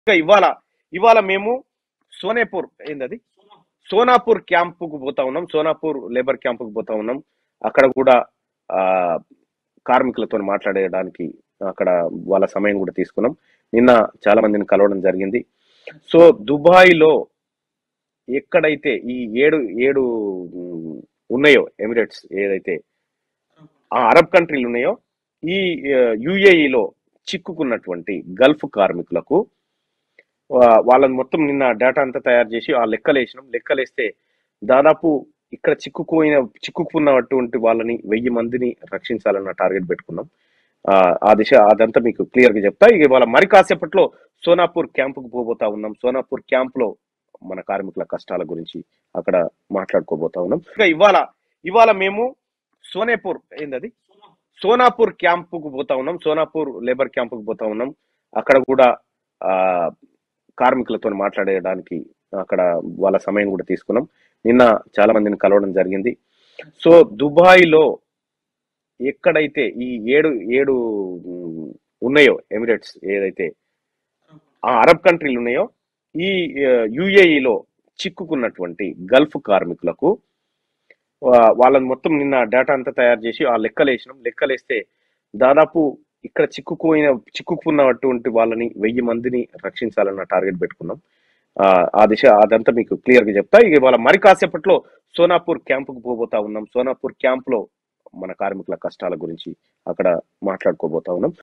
ఇంకా ఇవాళ ఇవాళ మేము సోనేపూర్ ఏందది సోనాపూర్ క్యాంపుకు పోతా ఉన్నాం సోనాపూర్ లేబర్ క్యాంపుకు పోతా ఉన్నాం అక్కడ కూడా ఆ కార్మికులతో మాట్లాడడానికి అక్కడ వాళ్ళ సమయం కూడా తీసుకున్నాం నిన్న చాలా మందిని కలవడం జరిగింది సో దుబాయ్ లో ఎక్కడైతే ఈ ఏడు ఏడు ఉమ్, ఉన్నాయో ఎమిరేట్స్ ఏదైతే ఆ అరబ్ కంట్రీలు ఉన్నాయో ఈ యుఏఈలో చిక్కుకున్నటువంటి గల్ఫ్ కార్మికులకు ఆ, వాళ్ళని మొత్తం నిన్న డేటా అంతా తయారు చేసి ఆ లెక్కలు వేసినాం లెక్కలు వేస్తే దాదాపు ఇక్కడ చిక్కుకుపోయిన చిక్కుకున్నటువంటి వాళ్ళని వెయ్యి మందిని రక్షించాలన్న టార్గెట్ పెట్టుకున్నాం ఆ, ఆ దిశ అదంతా మీకు క్లియర్ గా చెప్తా ఇక ఇవాళ మరి కాసేపట్లో సోనాపూర్ క్యాంపుకు పోబోతా ఉన్నాం సోనాపూర్ క్యాంప్ లో మన కార్మికుల కష్టాల గురించి అక్కడ మాట్లాడుకోబోతా ఉన్నాం ఇక ఇవాళ ఇవాళ మేము సోనేపూర్ ఏందది సోనాపూర్ క్యాంపుకు పోతా ఉన్నాం సోనాపూర్ లేబర్ క్యాంపుకు పోతా ఉన్నాం అక్కడ కూడా ఆ కార్మికులతో మాట్లాడడానికి అక్కడ వాళ్ళ సమయం కూడా తీసుకున్నాం నిన్న చాలా మందిని కలవడం జరిగింది సో దుబాయ్ లో ఎక్కడైతే ఈ ఏడు ఏడు ఉమ్, ఉన్నాయో ఎమిరేట్స్ ఏదైతే ఆ అరబ్ కంట్రీలు ఉన్నాయో ఈ యుఏఈలో చిక్కుకున్నటువంటి గల్ఫ్ కార్మికులకు ఆ, వాళ్ళని మొత్తం నిన్న డేటా అంతా తయారు చేసి ఆ లెక్కలు వేసినాం లెక్కలు వేస్తే దాదాపు ఇక్కడ చిక్కుకుపోయిన చిక్కుకున్నటువంటి వాళ్ళని వెయ్యి మందిని రక్షించాలన్న టార్గెట్ పెట్టుకున్నాం ఆ, ఆ దిశ అదంతా మీకు క్లియర్ గా చెప్తా ఇక ఇవాళ మరి కాసేపట్లో సోనాపూర్ క్యాంపుకు పోబోతా ఉన్నాం సోనాపూర్ క్యాంప్ లో మన కార్మికుల కష్టాల గురించి అక్కడ మాట్లాడుకోబోతా ఉన్నాం